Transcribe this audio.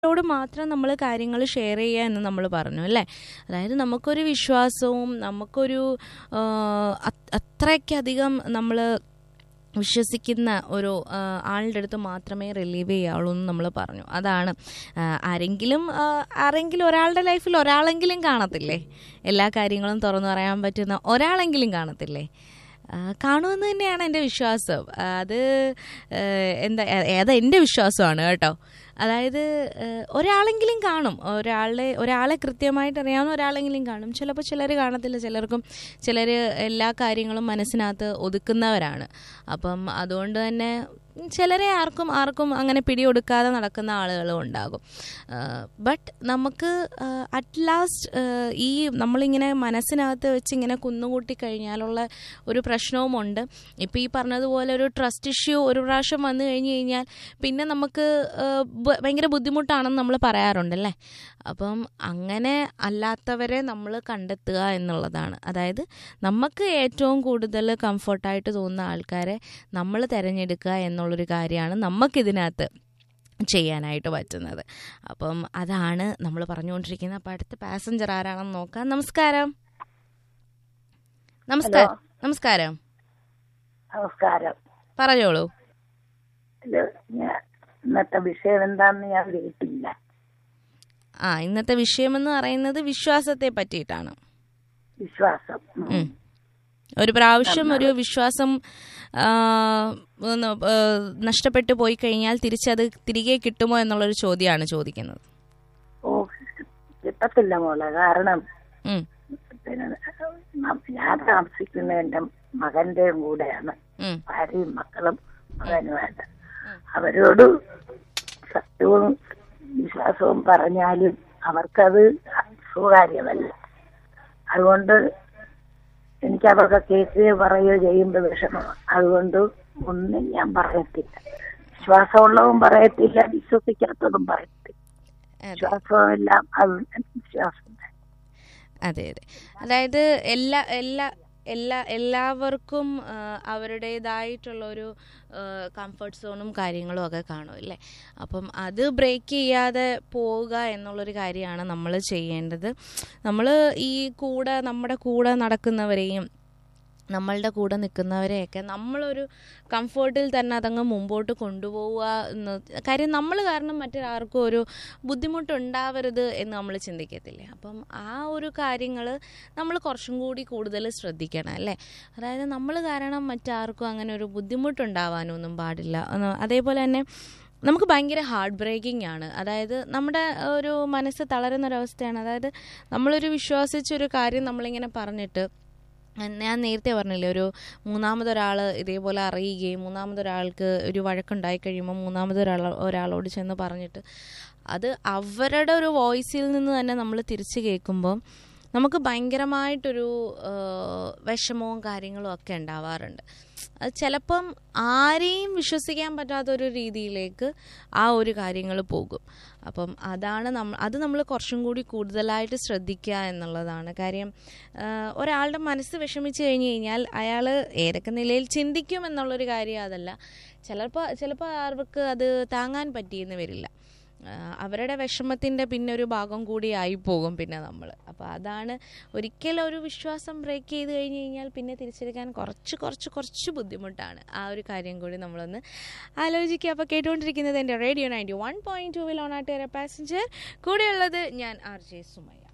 ോട് മാത്രം നമ്മൾ കാര്യങ്ങൾ ഷെയർ ചെയ്യുക എന്ന് നമ്മൾ പറഞ്ഞു അല്ലേ അതായത് നമുക്കൊരു വിശ്വാസവും നമുക്കൊരു ആ, അത്- അത്രയ്ക്കധികം നമ്മൾ വിശ്വസിക്കുന്ന ഒരു ആ, ആളുടെ അടുത്ത് മാത്രമേ റിലീവ് ചെയ്യാവുള്ളൂ എന്ന് നമ്മൾ പറഞ്ഞു അതാണ് ആ, ആരെങ്കിലും ആ, ആരെങ്കിലും ഒരാളുടെ ലൈഫിൽ ഒരാളെങ്കിലും കാണത്തില്ലേ എല്ലാ കാര്യങ്ങളും തുറന്നു പറയാൻ പറ്റുന്ന ഒരാളെങ്കിലും കാണത്തില്ലേ ആ, കാണുമെന്ന് തന്നെയാണ് എൻ്റെ വിശ്വാസം ആ, അത് ആ, എന്താ ഏതാ എൻ്റെ വിശ്വാസമാണ് കേട്ടോ അതായത് ആ, ഒരാളെങ്കിലും കാണും ഒരാളെ ഒരാളെ കൃത്യമായിട്ട് അറിയാവുന്ന ഒരാളെങ്കിലും കാണും ചിലപ്പോൾ ചിലർ കാണത്തില്ല ചിലർക്കും ചിലർ എല്ലാ കാര്യങ്ങളും മനസ്സിനകത്ത് ഒതുക്കുന്നവരാണ് അപ്പം അതുകൊണ്ട് തന്നെ ചിലരെ ആർക്കും ആർക്കും അങ്ങനെ പിടിയൊടുക്കാതെ നടക്കുന്ന ആളുകളും ഉണ്ടാകും ബട്ട് നമുക്ക് അറ്റ് ലാസ്റ്റ് ഈ നമ്മളിങ്ങനെ മനസ്സിനകത്ത് വെച്ച് ഇങ്ങനെ കുന്നുകൂട്ടി കഴിഞ്ഞാലുള്ള ഒരു പ്രശ്നവുമുണ്ട് ഇപ്പോൾ ഈ പറഞ്ഞതുപോലെ ഒരു ട്രസ്റ്റ് ഇഷ്യൂ ഒരു പ്രാവശ്യം വന്നു കഴിഞ്ഞ് കഴിഞ്ഞാൽ പിന്നെ നമുക്ക് ആ, ബ- ഭയങ്കര ബുദ്ധിമുട്ടാണെന്ന് നമ്മൾ പറയാറുണ്ടല്ലേ അപ്പം അങ്ങനെ അല്ലാത്തവരെ നമ്മൾ കണ്ടെത്തുക എന്നുള്ളതാണ് അതായത് നമുക്ക് ഏറ്റവും കൂടുതൽ കംഫർട്ടായിട്ട് തോന്നുന്ന ആൾക്കാരെ നമ്മൾ തിരഞ്ഞെടുക്കുക എന്നുള്ളൊരു കാര്യമാണ് നമുക്കിതിനകത്ത് ചെയ്യാനായിട്ട് പറ്റുന്നത് അപ്പം അതാണ് നമ്മൾ പറഞ്ഞുകൊണ്ടിരിക്കുന്നത് അപ്പം അടുത്ത പാസഞ്ചർ ആരാണെന്ന് നോക്കാം നമസ്കാരം നമസ്കാരം നമസ്കാരം നമസ്കാരം പറഞ്ഞോളൂ ഇത് ഞാൻ ഇന്നത്തെ വിഷയം എന്താന്ന് ഞാൻ കേട്ടില്ല ആ ഇന്നത്തെ വിഷയമെന്ന് പറയുന്നത് വിശ്വാസത്തെ പറ്റിയിട്ടാണ് വിശ്വാസം ഉം. ഉം. ഒരു പ്രാവശ്യം ഒരു വിശ്വാസം ആ, ഒന്ന്, ആ, നഷ്ടപ്പെട്ടു പോയി കഴിഞ്ഞാൽ തിരിച്ചത് തിരികെ കിട്ടുമോ എന്നുള്ളൊരു ചോദ്യമാണ് ചോദിക്കുന്നത് ഓ കിട്ടത്തില്ല മോളെ കാരണം ഉം, പിന്നെ ന- ഞാൻ താമസിക്കുന്ന എന്റെ മകന്റെയും കൂടെയാണ് ഉം, ഭാര്യയും മക്കളും മകനുമായിട്ട് അവരോട് സത്യവും വിശ്വാസവും പറഞ്ഞാലും അവർക്കത് സ്വകാര്യമല്ല അതുകൊണ്ട് എനിക്ക് അവർക്ക് കേൾക്കുകയോ പറയുകയോ ചെയ്യുമ്പോൾ വിഷമമാണ് അതുകൊണ്ട് ഒന്നും ഞാൻ പറയത്തില്ല വിശ്വാസമുള്ളതും പറയത്തില്ല വിശ്വസിക്കാത്തതും പറയത്തില്ല അതെ വിശ്വാസമെല്ലാം അത് വിശ്വാസം തന്നെ. അതെ അതെ അതായത് എല്ലാ എല്ലാ എല്ലാ എല്ലാവർക്കും ആ, അവരുടേതായിട്ടുള്ള ഒരു കംഫർട്ട് സോണും കാര്യങ്ങളും ഒക്കെ കാണും അല്ലേ അപ്പം അത് ബ്രേക്ക് ചെയ്യാതെ പോവുക എന്നുള്ളൊരു കാര്യമാണ് നമ്മൾ ചെയ്യേണ്ടത് നമ്മൾ ഈ കൂടെ നമ്മുടെ കൂടെ നടക്കുന്നവരെയും നമ്മളുടെ കൂടെ നിൽക്കുന്നവരെയൊക്കെ നമ്മളൊരു കംഫർട്ടിൽ തന്നെ അതങ്ങ് മുമ്പോട്ട് കൊണ്ടുപോവുക എന്ന് കാര്യം നമ്മൾ കാരണം മറ്റൊരാൾക്കും ഒരു ബുദ്ധിമുട്ടുണ്ടാവരുത് എന്ന് നമ്മൾ ചിന്തിക്കത്തില്ലേ അപ്പം ആ ഒരു കാര്യങ്ങൾ നമ്മൾ കുറച്ചും കൂടി കൂടുതൽ ശ്രദ്ധിക്കണം അല്ലേ അതായത് നമ്മൾ കാരണം മറ്റാർക്കും അങ്ങനെ ഒരു ബുദ്ധിമുട്ടുണ്ടാവാനൊന്നും പാടില്ല എന്ന് അതേപോലെ തന്നെ നമുക്ക് ഭയങ്കര ഹാർട്ട് ബ്രേക്കിംഗ് ആണ് അതായത് നമ്മുടെ ഒരു മനസ്സ് തളരുന്ന ഒരവസ്ഥയാണ് അതായത് നമ്മളൊരു വിശ്വസിച്ചൊരു കാര്യം നമ്മളിങ്ങനെ പറഞ്ഞിട്ട് ഞാൻ നേരത്തെ പറഞ്ഞില്ലേ ഒരു മൂന്നാമതൊരാൾ ഇതേപോലെ അറിയുകയും മൂന്നാമതൊരാൾക്ക് ഒരു വഴക്കുണ്ടായി കഴിയുമ്പോൾ മൂന്നാമതൊരാൾ ഒരാളോട് ചെന്ന് പറഞ്ഞിട്ട് അത് അവരുടെ ഒരു വോയിസിൽ നിന്ന് തന്നെ നമ്മൾ തിരിച്ച് കേൾക്കുമ്പോൾ നമുക്ക് ഭയങ്കരമായിട്ടൊരു ആ, വിഷമവും കാര്യങ്ങളും ഒക്കെ ഉണ്ടാവാറുണ്ട് അത് ചിലപ്പം ആരെയും വിശ്വസിക്കാൻ പറ്റാത്തൊരു രീതിയിലേക്ക് ആ ഒരു കാര്യങ്ങൾ പോകും അപ്പം അതാണ് നമ്മൾ അത് നമ്മൾ കുറച്ചും കൂടി കൂടുതലായിട്ട് ശ്രദ്ധിക്കുക എന്നുള്ളതാണ് കാര്യം ആ, ഒരാളുടെ മനസ്സ് വിഷമിച്ച് കഴിഞ്ഞ് കഴിഞ്ഞാൽ അയാൾ ഏതൊക്കെ നിലയിൽ ചിന്തിക്കും എന്നുള്ളൊരു കാര്യം അതല്ല ചിലപ്പോൾ ചിലപ്പോൾ അവർക്ക് അത് താങ്ങാൻ പറ്റിയെന്ന് വരില്ല ആ, അവരുടെ വിഷമത്തിൻ്റെ പിന്നെ ഒരു ഭാഗം കൂടി ആയി പോകും പിന്നെ നമ്മൾ അപ്പോൾ അതാണ് ഒരിക്കലും ഒരു വിശ്വാസം ബ്രേക്ക് ചെയ്ത് കഴിഞ്ഞ് കഴിഞ്ഞാൽ പിന്നെ തിരിച്ചെടുക്കാൻ കുറച്ച് കുറച്ച് കുറച്ച് ബുദ്ധിമുട്ടാണ് ആ ഒരു കാര്യം കൂടി നമ്മളൊന്ന് ആലോചിക്കുക അപ്പോൾ കേട്ടുകൊണ്ടിരിക്കുന്നത് എൻ്റെ radio ninety one point two വിൽ ഓണാട്ടേറെ പാസഞ്ചർ കൂടെയുള്ളത് ഞാൻ ആർ ജെ സുമയ്യ